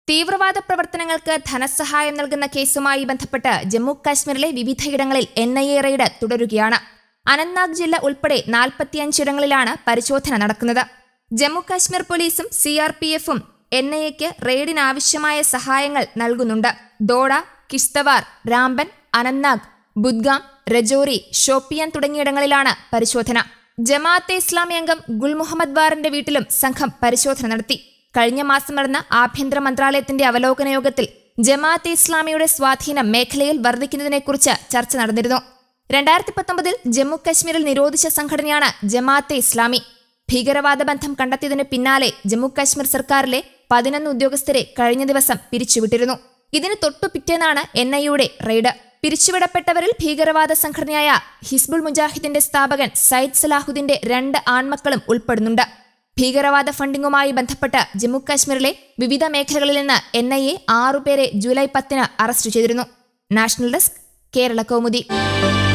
തീവ്രവാദ പ്രവർത്തനങ്ങൾക്ക് ധനസഹായം നൽകുന്ന കേസുമായി ബന്ധപ്പെട്ട് ജമ്മു കാശ്മീരിലെ വിവിധയിടങ്ങളിൽ എൻ ഐ എ റെയ്ഡ് തുടരുകയാണ് അനന്ത്നാഗ് ജില്ല ഉൾപ്പെടെ നാൽപ്പത്തിയഞ്ചിടങ്ങളിലാണ് പരിശോധന നടക്കുന്നത് ജമ്മു കാശ്മീർ പോലീസും സി ആർ പി എഫും എൻ ഐ എക്ക് റെയ്ഡിനാവശ്യമായ സഹായങ്ങൾ നൽകുന്നുണ്ട് ദോഡ കിഷ്തവാർ രാംബൻ അനന്ത്നാഗ് ബുദ്ഗാം രജോറി ഷോപ്പിയാൻ തുടങ്ങിയിടങ്ങളിലാണ് പരിശോധന ജമാഅത്തെ ഇസ്ലാമി അംഗം ഗുൽ മുഹമ്മദ് വാറിന്റെ വീട്ടിലും സംഘം പരിശോധന നടത്തി കഴിഞ്ഞ മാസം നടന്ന ആഭ്യന്തര മന്ത്രാലയത്തിന്റെ അവലോകന യോഗത്തിൽ ജമാഅത്തെ ഇസ്ലാമിയുടെ സ്വാധീനം മേഖലയിൽ വർദ്ധിക്കുന്നതിനെക്കുറിച്ച് ചർച്ച നടന്നിരുന്നു രണ്ടായിരത്തി പത്തൊമ്പതിൽ ജമ്മു കശ്മീരിൽ നിരോധിച്ച സംഘടനയാണ് ജമാഅത്തെ ഇസ്ലാമി ഭീകരവാദ ബന്ധം കണ്ടെത്തിയതിന് പിന്നാലെ ജമ്മു കാശ്മീർ സർക്കാരിലെ പതിനൊന്ന് ഉദ്യോഗസ്ഥരെ കഴിഞ്ഞ ദിവസം പിരിച്ചുവിട്ടിരുന്നു ഇതിന് തൊട്ടു പിറ്റേന്നാണ് എൻ ഐയുടെ റെയ്ഡ് പിരിച്ചുവിടപ്പെട്ടവരിൽ ഭീകരവാദ സംഘടനയായ ഹിസ്ബുൾ മുജാഹിദിന്റെ സ്ഥാപകൻ സയ്യിദ് സലാഹുദ്ദീന്റെ രണ്ട് ആൺമക്കളും ഉൾപ്പെടുന്നുണ്ട് ഭീകരവാദ ഫണ്ടിങ്ങുമായി ബന്ധപ്പെട്ട് ജമ്മു കാശ്മീരിലെ വിവിധ മേഖലകളിൽ നിന്ന് എൻ ഐ എ ആറുപേരെ ജൂലൈ പത്തിന് അറസ്റ്റ് ചെയ്തിരുന്നു നാഷണൽ ഡെസ്ക് കേരള കൗമുദി